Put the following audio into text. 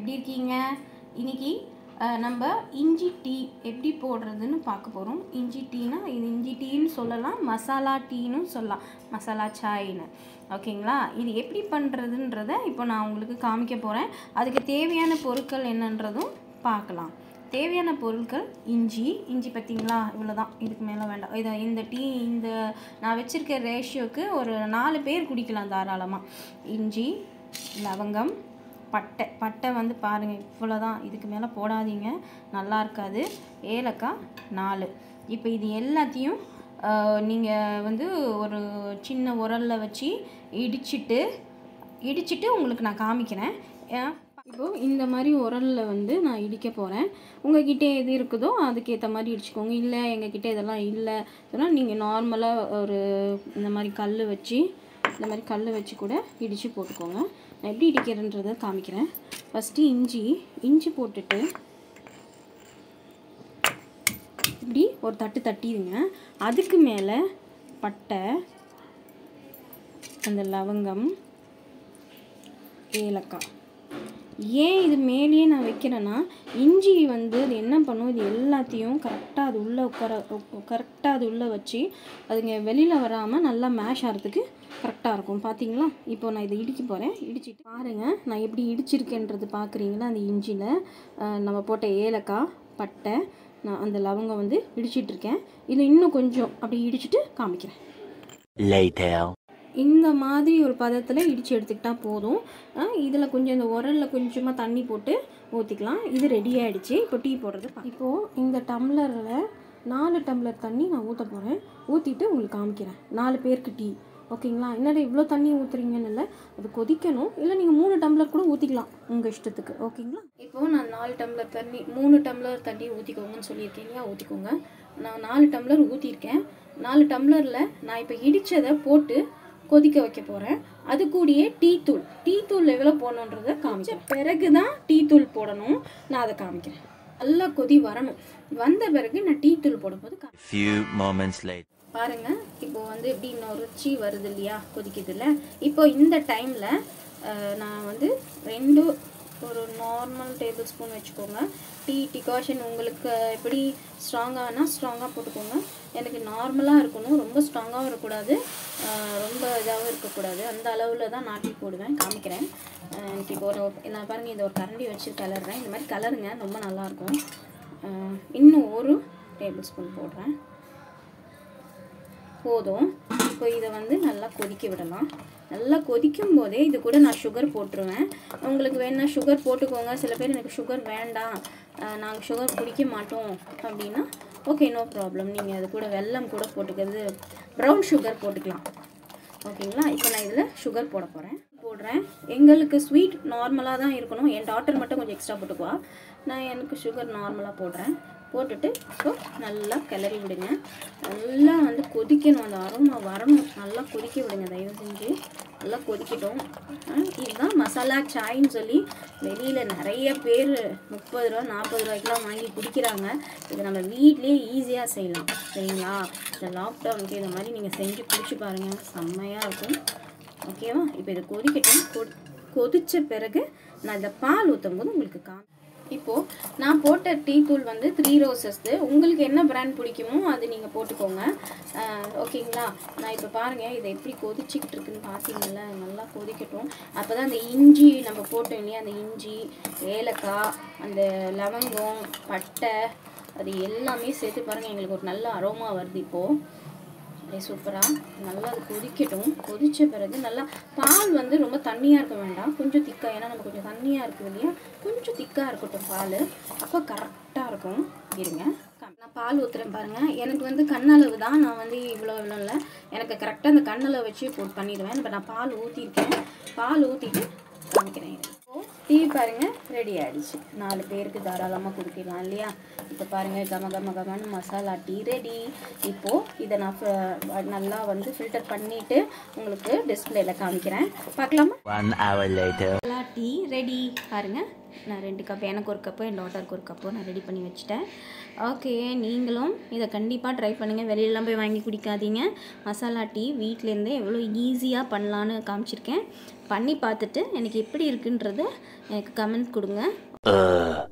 எப்படி இருக்கீங்க இன்னைக்கு அஹ், நம்ம இஞ்சி டீ எப்படி போடுறதுன்னு பார்க்க போகிறோம் இஞ்சி டீனா இது இஞ்சி டீன்னு சொல்லலாம் மசாலா டீன்னு சொல்லலாம் மசாலா சாய்னு ஓகேங்களா இது எப்படி பண்ணுறதுன்றத இப்போ நான் உங்களுக்கு காமிக்க போகிறேன் அதுக்கு தேவையான பொருட்கள் என்னன்றதும் பார்க்கலாம் தேவையான பொருட்கள் இஞ்சி இஞ்சி பார்த்தீங்களா இவ்வளோ தான் இதுக்கு மேலே வேண்டாம் இதை இந்த டீ இந்த நான் வச்சுருக்க ரேஷியோக்கு ஒரு நாலு பேர் குடிக்கலாம் தாராளமாக இஞ்சி லவங்கம் பட்டை பட்டை வந்து பாருங்கள் இவ்வளோ தான் இதுக்கு மேலே போடாதீங்க நல்லா இருக்காது ஏலக்காய் நாலு இப்போ இது எல்லாத்தையும் நீங்கள் வந்து ஒரு சின்ன உரலில் வச்சு இடிச்சிட்டு இடிச்சிட்டு உங்களுக்கு நான் காமிக்கிறேன் ஏன் இப்போது இந்த மாதிரி உரலில் வந்து நான் இடிக்க போகிறேன் உங்ககிட்ட எது இருக்குதோ அதுக்கேற்ற மாதிரி இடிச்சுக்கோங்க இல்லை எங்ககிட்ட இதெல்லாம் இல்லை சொன்னால் நீங்கள் நார்மலாக ஒரு இந்த மாதிரி கல் வச்சு இந்த மாதிரி கல் வச்சு கூட இடித்து போட்டுக்கோங்க நான் எப்படி இடிக்கிறேன்றதை காமிக்கிறேன் ஃபஸ்ட்டு இஞ்சி இஞ்சி போட்டுட்டு இப்படி ஒரு தட்டு தட்டிடுங்க அதுக்கு மேலே பட்டை அந்த லவங்கம் ஏலக்காய் ஏன் இது மேலேயே நான் வைக்கிறேன்னா இஞ்சி வந்து அது என்ன பண்ணும் இது எல்லாத்தையும் கரெக்டாக அது உள்ளே உட்கார கரெக்டாக அது உள்ளே வச்சு அதுங்க வெளியில் வராமல் நல்லா மேஷ் ஆகிறதுக்கு கரெக்டாக இருக்கும் பார்த்தீங்களா இப்போ நான் இதை இடிக்க போகிறேன் இடிச்சிட்டு பாருங்கள் நான் எப்படி இடிச்சிருக்கேன்றது பார்க்குறீங்களா அந்த இஞ்சியில் நம்ம போட்ட ஏலக்காய் பட்டை நான் அந்த லவங்கம் வந்து இடிச்சிட்டு இருக்கேன் இதை இன்னும் கொஞ்சம் அப்படி இடிச்சிட்டு காமிக்கிறேன் Later. இந்த மாதிரி ஒரு பதத்தில் இடித்து எடுத்துக்கிட்டால் போதும் இதில் கொஞ்சம் இந்த உரலில் கொஞ்சமாக தண்ணி போட்டு ஊற்றிக்கலாம் இது ரெடி ஆகிடுச்சு இப்போ டீ போடுறது பா- இப்போது இந்த டம்ளரில் நாலு டம்ளர் தண்ணி நான் ஊற்ற போகிறேன் ஊற்றிட்டு உங்களுக்கு காமிக்கிறேன் நாலு பேருக்கு டீ ஓகேங்களா என்னடா இவ்வளோ தண்ணி ஊற்றுறீங்கன்னு இல்லை அது கொதிக்கணும் இல்லை நீங்கள் மூணு டம்ளர் கூட ஊற்றிக்கலாம் உங்கள் இஷ்டத்துக்கு ஓகேங்களா இப்போது நான் நாலு டம்ளர் தண்ணி மூணு டம்ளர் தண்ணி ஊற்றிக்கோங்கன்னு சொல்லியிருக்கேன் இல்லையா ஊற்றிக்கோங்க நான் நாலு டம்ளர் ஊற்றிருக்கேன் நாலு டம்ளரில் நான் இப்போ இடித்ததை போட்டு கொதிக்க வைக்க போகிறேன் அது கூடயே டீ தூள் டீ தூள் எவ்வளோ போடணுன்றதை காமிச்சேன் பிறகு தான் டீ தூள் போடணும் நான் அதை காமிக்கிறேன் நல்லா கொதி வரணும் வந்த பிறகு நான் டீ தூள் போடும்போது கா Few moments later. பாருங்க இப்போ வந்து எப்படி நொறுச்சி வருது இல்லையா கொதிக்குதுல்ல இப்போ இந்த டைமில் நான் வந்து ரெண்டு ஒரு நார்மல் டேபிள் ஸ்பூன் வச்சுக்கோங்க டீ டிகாஷன் உங்களுக்கு எப்படி ஸ்ட்ராங்கானா ஸ்ட்ராங்காக போட்டுக்கோங்க எனக்கு நார்மலாக இருக்கணும் ரொம்ப ஸ்ட்ராங்காகவும் இருக்கக்கூடாது அஹ் ரொம்ப இதாகவும் இருக்கக்கூடாது அந்த அளவில் தான் நான் டீ போடுவேன் காமிக்கிறேன் அஹ் எனக்கு இப்போ ஒரு நான் பாருங்கள் இந்த ஒரு கரண்டி வச்சு கலர்றேன் இந்த மாதிரி கலருங்க ரொம்ப நல்லாயிருக்கும் அஹ் இன்னும் ஒரு டேபிள் ஸ்பூன் போடுறேன் போதும் இப்போ இதை வந்து நல்லா கொதிக்க விடலாம் நல்லா கொதிக்கும் போதே இது கூட நான் சுகர் போட்டுருவேன் உங்களுக்கு வேணா சுகர் போட்டுக்கோங்க சில பேர் எனக்கு சுகர் வேண்டாம் நாங்கள் சுகர் குடிக்க மாட்டோம் அப்படின்னா ஓகே நோ ப்ராப்ளம் நீங்கள் அது கூட வெல்லம் கூட போட்டுக்கிறது ப்ரௌன் சுகர் போட்டுக்கலாம் ஓகேங்களா இப்போ நான் இதில் சுகர் போட போகிறேன் போடுறேன் எங்களுக்கு ஸ்வீட் நார்மலாக தான் இருக்கணும் என் டாட்டர் மட்டும் கொஞ்சம் எக்ஸ்ட்ரா போட்டுக்குவா நான் எனக்கு சுகர் நார்மலாக போடுறேன் போட்டுட்டு ஸோ நல்லா கிளறி விடுங்க நல்லா வந்து கொதிக்கணும் அந்த அரோமா வரணும் நல்லா கொதிக்க விடுங்க தயவு செஞ்சு நல்லா கொதிக்கட்டும் ஆ, இதுதான் மசாலா சாய்ன்னு சொல்லி வெளியில் நிறைய பேர் முப்பது ரூபா நாற்பது ரூபாய்க்குலாம் வாங்கி குடிக்கிறாங்க இது நம்ம வீட்லேயே ஈஸியாக செய்யலாம் சரிங்களா இந்த லாக்டவுனுக்கு இந்த மாதிரி நீங்கள் செஞ்சு குடிச்சு பாருங்கள் செம்மையாக இருக்கும் ஓகேவா இப்போ இதை கொதிக்கட்டும் கொ- கொதிச்ச பிறகு நான் இந்த பால் ஊற்றும் போது உங்களுக்கு கா இப்போது நான் போட்ட டீ தூள் வந்து த்ரீ ரோசஸ்து உங்களுக்கு என்ன பிராண்ட் பிடிக்குமோ அது நீங்கள் போட்டுக்கோங்க ஆஹ் ஓகேங்களா நான் இப்போ பாருங்கள் இதை எப்படி கொதிச்சிக்கிட்டு இருக்குன்னு பார்த்தீங்கல்ல நல்லா கொதிக்கட்டும் அப்போ தான் அந்த இஞ்சி நம்ம போட்டோம் இல்லையா அந்த இஞ்சி ஏலக்காய் அந்த லவங்கம் பட்டை அது எல்லாமே சேர்த்து பாருங்கள் எங்களுக்கு ஒரு நல்ல அரோமா வருது இப்போது அப்படியே சூப்பராக நல்லா அது கொதிக்கட்டும் கொதிச்ச பிறகு நல்லா பால் வந்து ரொம்ப தண்ணியாக இருக்க வேண்டாம் கொஞ்சம் திக்காக ஏன்னா நம்ம கொஞ்சம் தண்ணியாக இருக்குது இல்லையா கொஞ்சம் திக்காக இருக்கட்டும் பால் அப்போ கரெக்டாக இருக்கும் இருங்க நான் பால் ஊற்றுறேன் பாருங்கள் எனக்கு வந்து கண்ணளவு தான் நான் வந்து இவ்வளோ இவ்வளோ இல்லை எனக்கு கரெக்டாக அந்த கண்ணளவு வச்சு போட்டு பண்ணிடுவேன் இப்போ நான் பால் ஊற்றிருக்கேன் பால் ஊற்றிட்டு காமிக்கிறேன் இரு. இப்போ டீ பாருங்க ரெடி ஆயிடுச்சு நாலு பேருக்கு தாராளமாக குடிக்கலாம் இல்லையா இப்போ பாருங்க கம கம கமன்னு மசாலா டீ ரெடி இப்போ இதை நான் ஃப- நல்லா வந்து ஃபில்டர் பண்ணிட்டு உங்களுக்கு டிஸ்பிளேல காமிக்கிறேன் பார்க்கலாமா One hour later. Masala tea ready பாருங்க நான் ரெண்டு கப் எனக்கு ஒரு கப்பு என் டாட்டருக்கு ஒரு கப்பு நான் ரெடி பண்ணி வச்சுட்டேன் ஓகே நீங்களும் இதை கண்டிப்பாக ட்ரை பண்ணுங்கள் வெளியிலலாம் போய் வாங்கி குடிக்காதீங்க மசாலா டீ வீட்டிலேருந்தே எவ்வளோ ஈஸியாக பண்ணலான்னு காமிச்சிருக்கேன் பண்ணி பார்த்துட்டு எனக்கு எப்படி இருக்குன்றத எனக்கு கமெண்ட் கொடுங்க Uh.